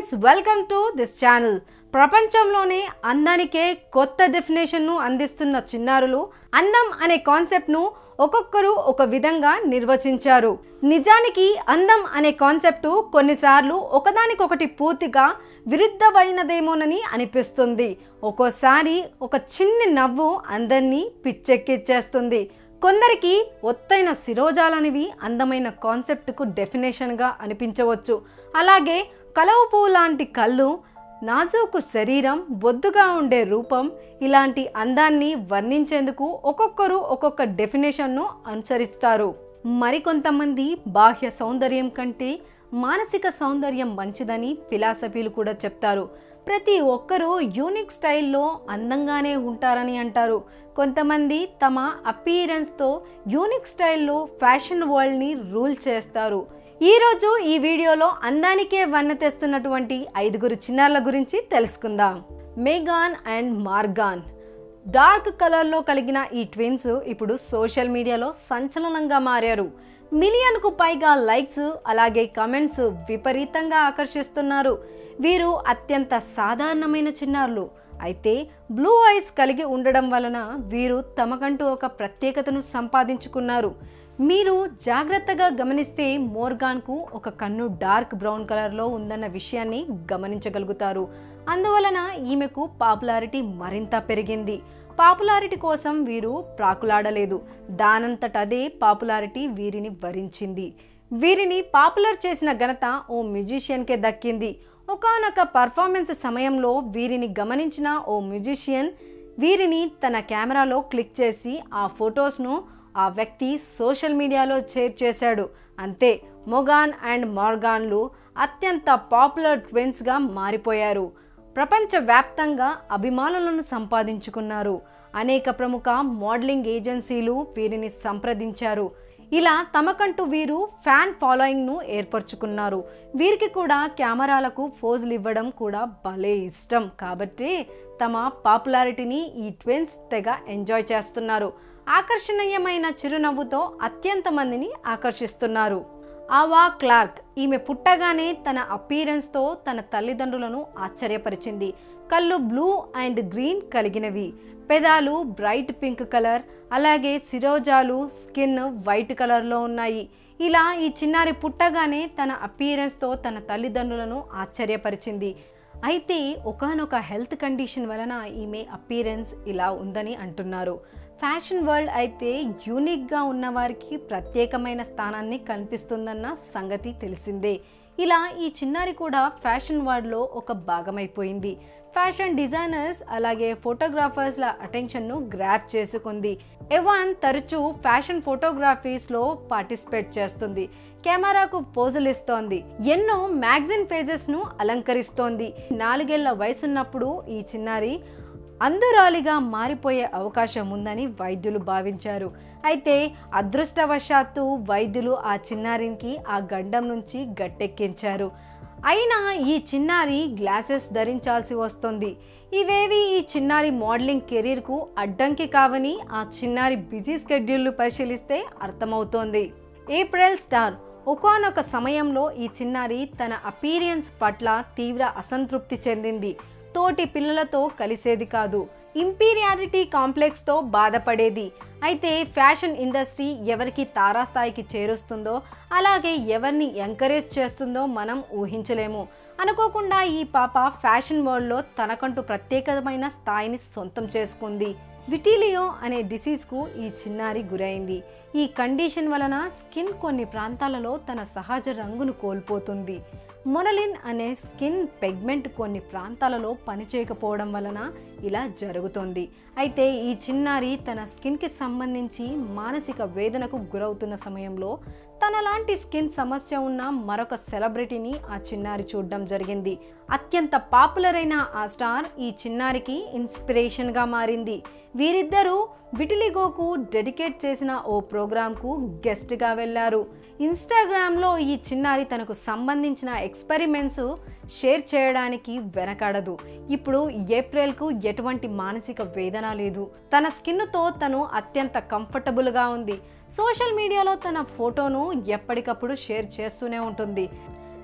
friends welcome to this channel ప్రపంచంలోనే అందానికే కొత్త డెఫినేషన్ను అందిస్తున్న చిన్నారులు అందం అనే కాన్సెప్ట్ను ఒక్కొక్కరు ఒక విధంగా నిర్వచించారు నిజానికి అందం అనే కాన్సెప్ట్ కొన్నిసార్లు ఒకదానికొకటి పూర్తిగా విరుద్ధమైనదేమోనని అనిపిస్తుంది ఒక్కోసారి ఒక చిన్ని నవ్వు అందరినీ పిచ్చెక్కిచ్చేస్తుంది కొందరికి ఒత్తైన శిరోజాలనివి అందమైన కాన్సెప్ట్కు డెఫినేషన్గా అనిపించవచ్చు అలాగే కలవ పువ్వు లాంటి కళ్ళు నాజూకు శరీరం బొద్దుగా ఉండే రూపం ఇలాంటి అందాన్ని వర్ణించేందుకు ఒక్కొక్కరు ఒక్కొక్క డెఫినేషన్ను అనుసరిస్తారు మరికొంతమంది బాహ్య సౌందర్యం కంటే మానసిక సౌందర్యం మంచిదని ఫిలాసఫీలు కూడా చెప్తారు ప్రతి ఒక్కరూ యూనిక్ స్టైల్లో అందంగానే ఉంటారని అంటారు కొంతమంది తమ అపీరెన్స్తో యూనిక్ స్టైల్లో ఫ్యాషన్ వరల్డ్ని రూల్ చేస్తారు ఈరోజు ఈ వీడియోలో అందానికే వన్న తెస్తున్నటువంటి ఐదుగురు చిన్నారుల గురించి తెలుసుకుందాం మేగాన్ అండ్ మార్గాన్ డార్క్ కలర్లో కలిగిన ఈ ట్విన్స్ ఇప్పుడు సోషల్ మీడియాలో సంచలనంగా మారారు మిలియన్కు పైగా లైక్స్ అలాగే కమెంట్స్ విపరీతంగా ఆకర్షిస్తున్నారు వీరు అత్యంత సాధారణమైన చిన్నారులు అయితే బ్లూ ఐస్ కలిగి ఉండడం వలన వీరు తమకంటూ ఒక ప్రత్యేకతను సంపాదించుకున్నారు మీరు జాగ్రత్తగా గమనిస్తే మోర్గాన్కు ఒక కన్ను డార్క్ బ్రౌన్ కలర్లో ఉందన్న విషయాన్ని గమనించగలుగుతారు అందువలన ఈమెకు పాపులారిటీ మరింత పెరిగింది పాపులారిటీ కోసం వీరు ప్రాకులాడలేదు దానంతటదే పాపులారిటీ వీరిని వరించింది వీరిని పాపులర్ చేసిన ఘనత ఓ మ్యూజిషియన్కే దక్కింది ఒకనొక పర్ఫార్మెన్స్ సమయంలో వీరిని గమనించిన ఓ మ్యూజిషియన్ వీరిని తన కెమెరాలో క్లిక్ చేసి ఆ ఫొటోస్ను ఆ వ్యక్తి సోషల్ మీడియాలో షేర్ చేశాడు అంతే మొగాన్ అండ్ మార్గాన్లు అత్యంత పాపులర్ ట్విన్స్గా మారిపోయారు ప్రపంచవ్యాప్తంగా అభిమానులను సంపాదించుకున్నారు అనేక ప్రముఖ మోడలింగ్ ఏజెన్సీలు వీరిని సంప్రదించారు ఇలా తమకంటూ వీరు ఫ్యాన్ ఫాలోయింగ్ను ఏర్పరచుకున్నారు వీరికి కూడా కెమెరాలకు పోజులు ఇవ్వడం కూడా భలే ఇష్టం కాబట్టి తమ పాపులారిటీని ఈ ట్విన్స్ తెగ ఎంజాయ్ చేస్తున్నారు ఆకర్షణీయమైన చిరునవ్వుతో అత్యంత మందిని ఆకర్షిస్తున్నారు ఆవా క్లార్క్ ఈమె పుట్టగానే తన అపీరెన్స్తో తన తల్లిదండ్రులను ఆశ్చర్యపరిచింది కళ్ళు బ్లూ అండ్ గ్రీన్ కలిగినవి పెదాలు బ్రైట్ పింక్ కలర్ అలాగే శిరోజాలు స్కిన్ వైట్ కలర్లో ఉన్నాయి ఇలా ఈ చిన్నారి పుట్టగానే తన అపీరెన్స్తో తన తల్లిదండ్రులను ఆశ్చర్యపరిచింది అయితే ఒకనొక హెల్త్ కండిషన్ వలన ఈమె అపీరెన్స్ ఇలా ఉందని అంటున్నారు ఫ్యాషన్ వరల్డ్ అయితే యూనిక్గా ఉన్న వారికి ప్రత్యేకమైన స్థానాన్ని కనిపిస్తుందన్న సంగతి తెలిసిందే ఇలా ఈ చిన్నారి కూడా ఫ్యాషన్ వరల్డ్లో ఒక భాగమైపోయింది ఫ్యాషన్ డిజైనర్స్ అలాగే ఫోటోగ్రాఫర్స్ల అటెన్షన్ను గ్రాప్ చేసుకుంది ఎవాన్ తరచూ ఫ్యాషన్ ఫోటోగ్రఫీస్లో పార్టిసిపేట్ చేస్తుంది కెమెరాకు పోజులు ఇస్తోంది ఎన్నో మ్యాగజిన్ పేజెస్ను అలంకరిస్తోంది నాలుగేళ్ల వయసున్నప్పుడు ఈ చిన్నారి అందురాలిగా మారిపోయే అవకాశం ఉందని వైద్యులు భావించారు అయితే అదృష్టవశాత్తు వైద్యులు ఆ చిన్నారికి ఆ గడ్డం నుంచి గట్టెక్కించారు అయినా ఈ చిన్నారి గ్లాసెస్ ధరించాల్సి వస్తుంది ఇవేవి ఈ చిన్నారి మోడలింగ్ కెరీర్కు అడ్డంకి కావని ఆ చిన్నారి బిజీ స్కెడ్యూల్ను పరిశీలిస్తే అర్థమవుతోంది ఏప్రిల్ స్టార్ ఒకనొక సమయంలో ఈ చిన్నారి తన అపీరియన్స్ పట్ల తీవ్ర అసంతృప్తి చెందింది తోటి పిల్లలతో కలిసేది కాదు ఇంపీరియారిటీ కాంప్లెక్స్తో బాధపడేది అయితే ఫ్యాషన్ ఇండస్ట్రీ ఎవరికి తారాస్థాయికి చేరుస్తుందో అలాగే ఎవరిని ఎంకరేజ్ చేస్తుందో మనం ఊహించలేము అనుకోకుండా ఈ పాప ఫ్యాషన్ వరల్డ్లో తనకంటూ ప్రత్యేకమైన స్థాయిని సొంతం చేసుకుంది విటీలియో అనే డిసీజ్కు ఈ చిన్నారి గురైంది ఈ కండిషన్ వలన స్కిన్ కొన్ని ప్రాంతాలలో తన సహజ రంగును కోల్పోతుంది మొనలిన్ అనే స్కిన్ పెగ్మెంట్ కొన్ని ప్రాంతాలలో పనిచేయకపోవడం వలన ఇలా జరుగుతోంది అయితే ఈ చిన్నారి తన స్కిన్కి సంబంధించి మానసిక వేదనకు గురవుతున్న సమయంలో తనలాంటి స్కిన్ సమస్య ఉన్న మరొక సెలబ్రిటీని ఆ చిన్నారి చూడడం జరిగింది అత్యంత పాపులర్ అయిన ఆ స్టార్ ఈ చిన్నారికి ఇన్స్పిరేషన్గా మారింది వీరిద్దరూ విటిలిగోకు డెడికేట్ చేసిన ఓ ప్రోగ్రాంకు గెస్ట్గా వెళ్ళారు ఇన్స్టాగ్రామ్లో ఈ చిన్నారి తనకు సంబంధించిన ఎక్స్పెరిమెంట్స్ షేర్ చేయడానికి వెనకాడదు ఇప్పుడు ఏప్రిల్కు ఎటువంటి మానసిక వేదన లేదు తన స్కిన్తో తను అత్యంత కంఫర్టబుల్గా ఉంది సోషల్ మీడియాలో తన ఫోటోను ఎప్పటికప్పుడు షేర్ చేస్తూనే ఉంటుంది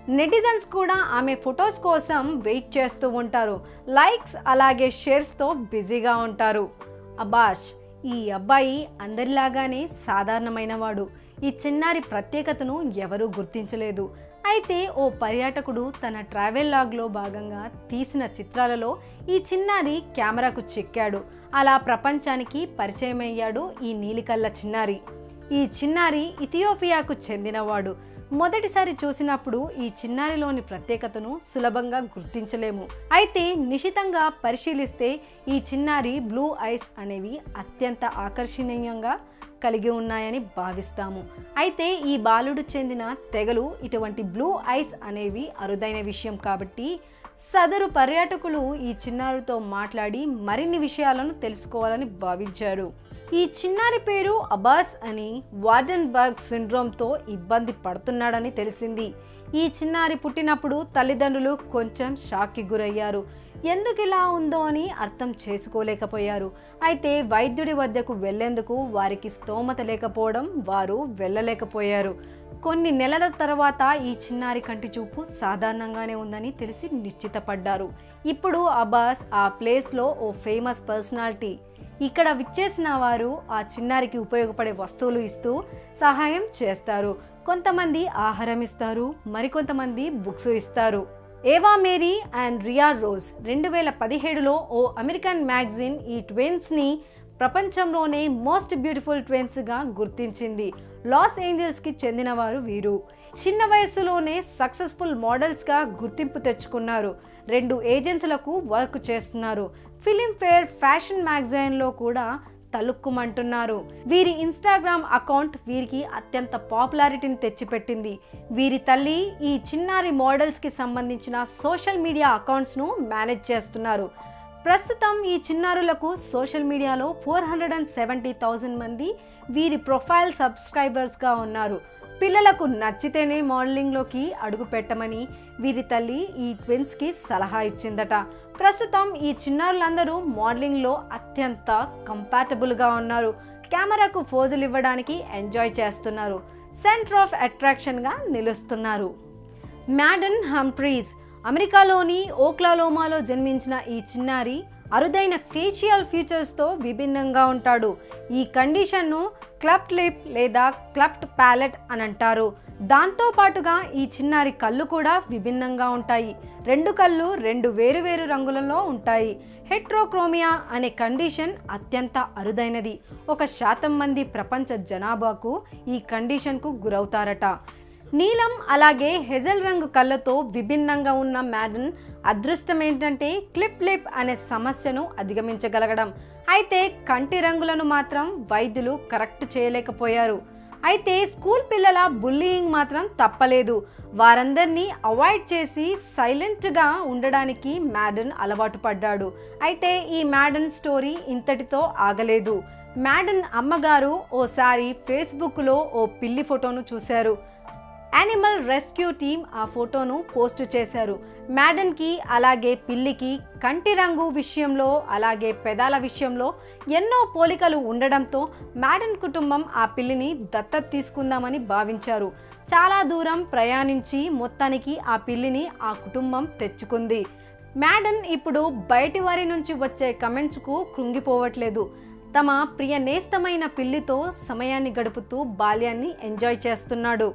నెటిజన్స్ కూడా ఆమె ఫొటోస్ కోసం వెయిట్ చేస్తూ ఉంటారు లైక్స్ అలాగే షేర్స్తో బిజీగా ఉంటారు అబాష్ ఈ అబ్బాయి అందరిలాగానే సాధారణమైనవాడు ఈ చిన్నారి ప్రత్యేకతను ఎవరూ గుర్తించలేదు అయితే ఓ పర్యాటకుడు తన ట్రావెల్ లాగ్లో భాగంగా తీసిన చిత్రాలలో ఈ చిన్నారి కెమెరాకు చెక్కాడు అలా ప్రపంచానికి పరిచయమయ్యాడు ఈ నీలికల్ల చిన్నారి ఈ చిన్నారి ఇథియోపియాకు చెందినవాడు మొదటిసారి చూసినప్పుడు ఈ చిన్నారిలోని ప్రత్యేకతను సులభంగా గుర్తించలేము అయితే నిశితంగా పరిశీలిస్తే ఈ చిన్నారి బ్లూ ఐస్ అనేవి అత్యంత ఆకర్షణీయంగా కలిగి ఉన్నాయని భావిస్తాము అయితే ఈ బాలుడు చెందిన తెగలు ఇటువంటి బ్లూ ఐస్ అనేవి అరుదైన విషయం కాబట్టి సదరు పర్యాటకులు ఈ చిన్నారితో మాట్లాడి మరిన్ని విషయాలను తెలుసుకోవాలని భావించారు ఈ చిన్నారి పేరు అబాస్ అని వార్డన్బర్గ్ సిండ్రోమ్తో ఇబ్బంది పడుతున్నాడని తెలిసింది ఈ చిన్నారి పుట్టినప్పుడు తల్లిదండ్రులు కొంచెం షాక్కి గురయ్యారు ఎందుకు ఇలా ఉందో అని అర్థం చేసుకోలేకపోయారు అయితే వైద్యుడి వద్దకు వెళ్లేందుకు వారికి స్తోమత లేకపోవడం వారు వెళ్ళలేకపోయారు కొన్ని నెలల తర్వాత ఈ చిన్నారి కంటి చూపు సాధారణంగానే ఉందని తెలిసి నిశ్చితపడ్డారు ఇప్పుడు అబ్బాస్ ఆ ప్లేస్లో ఓ ఫేమస్ పర్సనాలిటీ ఇక్కడ విచ్చేసిన వారు ఆ చిన్నారికి ఉపయోగపడే వస్తువులు ఇస్తూ సహాయం చేస్తారు కొంతమంది ఆహారం ఇస్తారు మరికొంతమంది బుక్స్ ఇస్తారు ఏవా మేరీ అండ్ రియా రోజ్ రెండు వేల పదిహేడులో ఓ అమెరికన్ మ్యాగజైన్ ఈ ట్విన్స్ని ప్రపంచంలోనే మోస్ట్ బ్యూటిఫుల్ ట్విన్స్గా గుర్తించింది లాస్ ఏంజల్స్కి చెందినవారు వీరు చిన్న వయస్సులోనే సక్సెస్ఫుల్ మోడల్స్గా గుర్తింపు తెచ్చుకున్నారు రెండు ఏజెన్సీలకు వర్క్ చేస్తున్నారు ఫిలింఫేర్ ఫ్యాషన్ మ్యాగజైన్లో కూడా తలుక్కుమంటున్నారు వీరి ఇన్స్టాగ్రామ్ అకౌంట్ వీరికి అత్యంత పాపులారిటీని తెచ్చిపెట్టింది వీరి తల్లి ఈ చిన్నారి మోడల్స్కి సంబంధించిన సోషల్ మీడియా అకౌంట్స్ను మేనేజ్ చేస్తున్నారు ప్రస్తుతం ఈ చిన్నారులకు social media four hundred and seventy thousand మంది వీరి ప్రొఫైల్ సబ్స్క్రైబర్స్గా ఉన్నారు పిల్లలకు నచ్చితేనే మోడలింగ్లోకి అడుగు పెట్టమని వీరి తల్లి ఈ ట్విన్స్కి సలహా ఇచ్చిందట ప్రస్తుతం ఈ చిన్నారులందరూ మోడలింగ్లో అత్యంత కంపాటబుల్గా ఉన్నారు కెమెరాకు ఫోజులు ఇవ్వడానికి ఎంజాయ్ చేస్తున్నారు సెంటర్ ఆఫ్ అట్రాక్షన్గా నిలుస్తున్నారు మ్యాడన్ హంప్రీస్ అమెరికాలోని ఓక్లాలోమాలో జన్మించిన ఈ చిన్నారి అరుదైన ఫేషియల్ ఫీచర్స్తో విభిన్నంగా ఉంటాడు ఈ కండిషన్ను క్లప్ట్ లిప్ లేదా క్లప్ట్ ప్యాలెట్ అని అంటారు దాంతో పాటుగా ఈ చిన్నారి కళ్ళు కూడా విభిన్నంగా ఉంటాయి రెండు కళ్ళు రెండు వేరువేరు రంగులలో ఉంటాయి హెట్రోక్రోమియా అనే కండిషన్ అత్యంత అరుదైనది ఒక శాతం మంది ప్రపంచ జనాభాకు ఈ కండిషన్కు గురవుతారట నీలం అలాగే హెజల్ రంగు కళ్ళతో విభిన్నంగా ఉన్న మ్యాడన్ అదృష్టం ఏంటంటే క్లిప్ లిప్ అనే సమస్యను అధిగమించగలగడం అయితే కంటి రంగులను మాత్రం వైద్యులు కరెక్ట్ చేయలేకపోయారు అయితే స్కూల్ పిల్లల బుల్లియింగ్ మాత్రం తప్పలేదు వారందరినీ అవాయిడ్ చేసి సైలెంట్గా ఉండడానికి మ్యాడన్ అలవాటు పడ్డాడు అయితే ఈ మ్యాడన్ స్టోరీ ఇంతటితో ఆగలేదు మ్యాడన్ అమ్మగారు ఓసారి ఫేస్బుక్లో ఓ పిల్లి ఫోటోను చూశారు యానిమల్ రెస్క్యూ టీం ఆ ఫోటోను పోస్ట్ చేశారు మ్యాడన్కి అలాగే పిల్లికి కంటి రంగు విషయంలో అలాగే పెదాల విషయంలో ఎన్నో పోలికలు ఉండడంతో మ్యాడన్ కుటుంబం ఆ పిల్లిని దత్తత తీసుకుందామని భావించారు చాలా దూరం ప్రయాణించి మొత్తానికి ఆ పిల్లిని ఆ కుటుంబం తెచ్చుకుంది మ్యాడన్ ఇప్పుడు బయటి వారి నుంచి వచ్చే కమెంట్స్కు కృంగిపోవట్లేదు తమ ప్రియ నేస్తమైన పిల్లితో సమయాన్ని గడుపుతూ బాల్యాన్ని ఎంజాయ్ చేస్తున్నాడు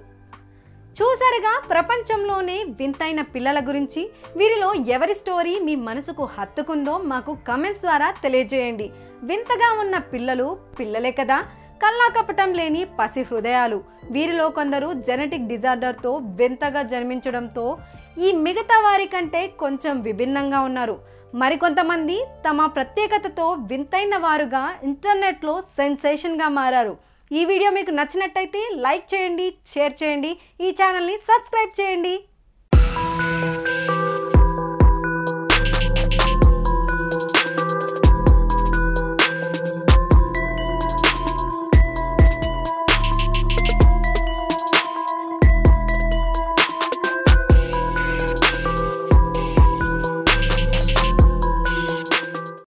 చూసారుగా ప్రపంచంలోనే వింతైన పిల్లల గురించి వీరిలో ఎవరి స్టోరీ మీ మనసుకు హత్తుకుందో మాకు కమెంట్స్ ద్వారా తెలియజేయండి వింతగా ఉన్న పిల్లలు పిల్లలే కదా కల్లాకపటం లేని పసి హృదయాలు వీరిలో కొందరు జెనెటిక్ డిజార్డర్తో వింతగా జన్మించడంతో ఈ మిగతా వారి కంటే కొంచెం విభిన్నంగా ఉన్నారు మరికొంతమంది తమ ప్రత్యేకతతో వింతైన వారుగా ఇంటర్నెట్లో సెన్సేషన్గా మారారు ఈ వీడియో మీకు నచ్చినట్టయితే లైక్ చేయండి షేర్ చేయండి ఈ ఛానల్ని సబ్స్క్రైబ్ చేయండి